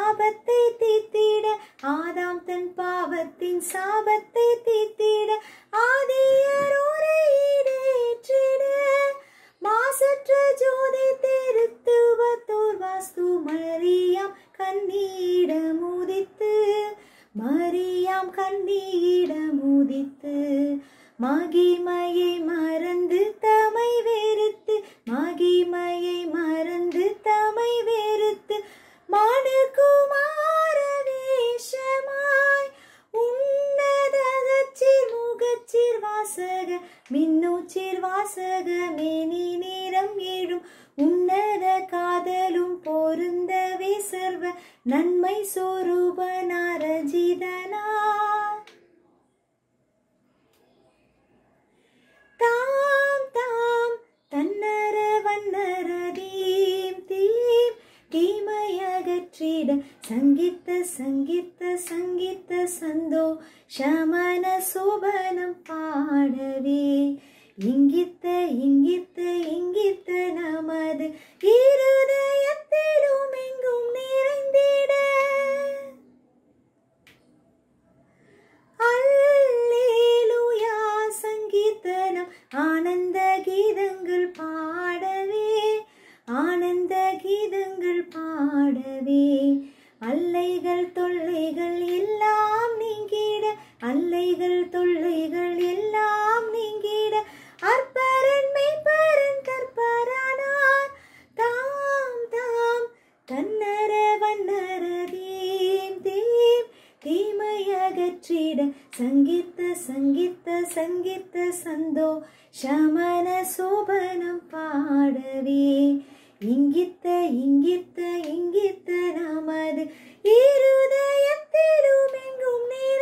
தாபத்தை தீர்த்திட ஆதாம் தன் பாவத்தின் சாபத்தை தீர்த்திட ஆதியரோரை ஈடேற்றிட மாசற்ற ஜோதி திருத்துவத்தோர் வாஸ்து மரியாம் கண்ணீடம் உதித்து மரியாம் கண்ணீடம் உதித்து மகிமையை மறந்து தமை வெறுத்து மகிமையை மறந்து தமை வெறுத்து மனுகுமார வேஷமாய் உன்னதகச்சீர் முகச்சீர் வாசக மின்னூச்சீர் வாசக மேனி நேரம் ஏழும் உன்னத காதலும் பொருந்தவே சர்வ நன்மை சொரூபனாரஜிதனார் தாம் தாம் தன்னர வண்ணரதீம் தீம் தீமையகற்றிட சங்கித்த சங்கித்த சங்கித்த சந்தோ சமன சோபனம் பாடவே இங்கித்த இங்கித்த இங்கித்த நமது இருதயத்திலும் எங்கும் நிறைந்திட அல்லேலூயா சங்கீர்த்தனம் ஆனந்த கீதங்கள் பாடவே ஆனந்த கீதங்கள் பாடவே அல்லைகள் தொல்லைகள் எல்லாம் நீங்கிட அல்லைகள் தொல்லைகள் எல்லாம் நீங்கிட அற்பரன் மெய்ப்பரன் கற்பரானார் தாம் தாம் கண்ணர வண்ணரதீம் தீம் தீமையகற்றிட சங்கித்த சங்கித்த சங்கித்த சந்தோ சமன சோபனம் பாடவே இங்கித்த இங்கித்த இங்கித்த நமது இருதயத்திலும் எங்கும் நீ